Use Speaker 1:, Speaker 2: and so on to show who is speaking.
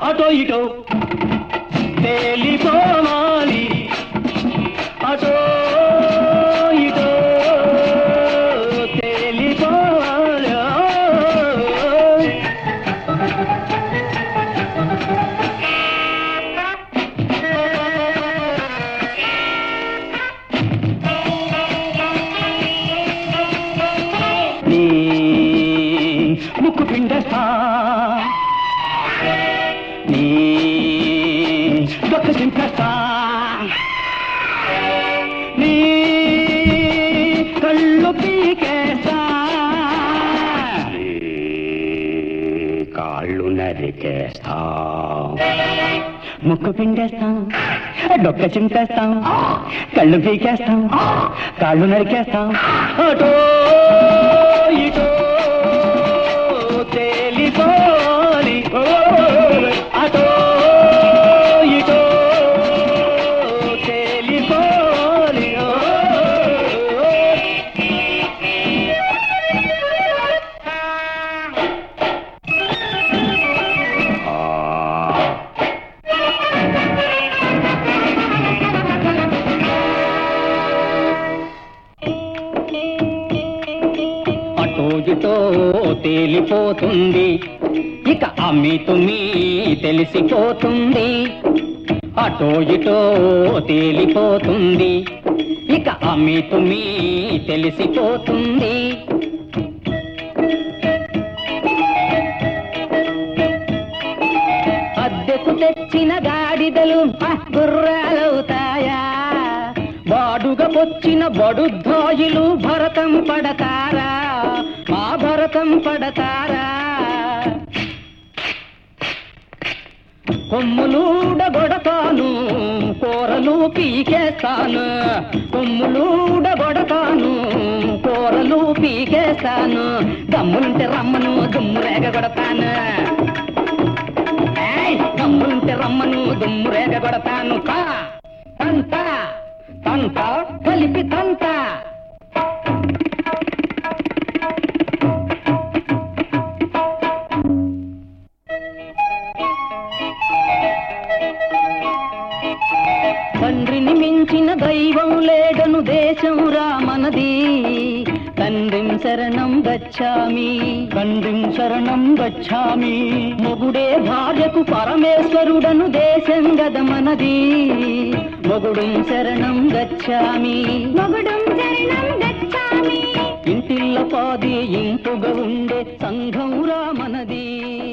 Speaker 1: అటో ఇటో తేలిపోవాలి అటో ఇటో తేలిపోవాలి నీ ముక్కు పిండేస్తా నీ దొక్క చింపేస్తా నీ కళ్ళు పీకేస్తా నీ కాళ్ళు నరికేస్తా ముక్కు పిండేస్తాం డొక్క చింపేస్తాం కళ్ళు పీకేస్తాం కాళ్ళు నరికేస్తాం అటో ఇటో తేలిపోలి ఓ, అటో ఇటో తేలిపోలి ఓ. అటో ఇటో తేలిపోతుంది ఇక అమ్మి తుమ్మి తెలిసిపోతుంది అటో ఇటో తేలిపోతుంది ఇక అమ్మి తుమ్మి తెలిసిపోతుంది అద్దెకు తెచ్చిన గాడిదలు ఆ, గుర్రాలవుతాయా బాడుగా పొచ్చిన బడుద్దాయిలు భరతం పడతారా మా భరతం పడతారా కొమ్ములూడగొడతాను కూరలు పీకేస్తాను కొమ్ములూడగొడతాను కూరలు పీకేస్తాను దమ్ములుంటే రమ్మను దుమ్ము రేగగొడతాను ఏయ్, దమ్ములుంటే రమ్మను దుమ్ము రేగగొడతాను తా తంత తంత కలిపి తంత తండ్రిని మించిన దైవం లేడను దేశం రామనది తండ్రిం శరణం గచ్చామి తండ్రిం శరణం గచ్చామి మొగుడే భార్యకు పరమేశ్వరుడను దేశం గదమనది మొగుడు శరణం గచ్చామి
Speaker 2: మొగుడు శరణం గచ్చామి
Speaker 1: ఇంటిల్ల పాది ఇంపుగా ఉండే సంఘం రామనది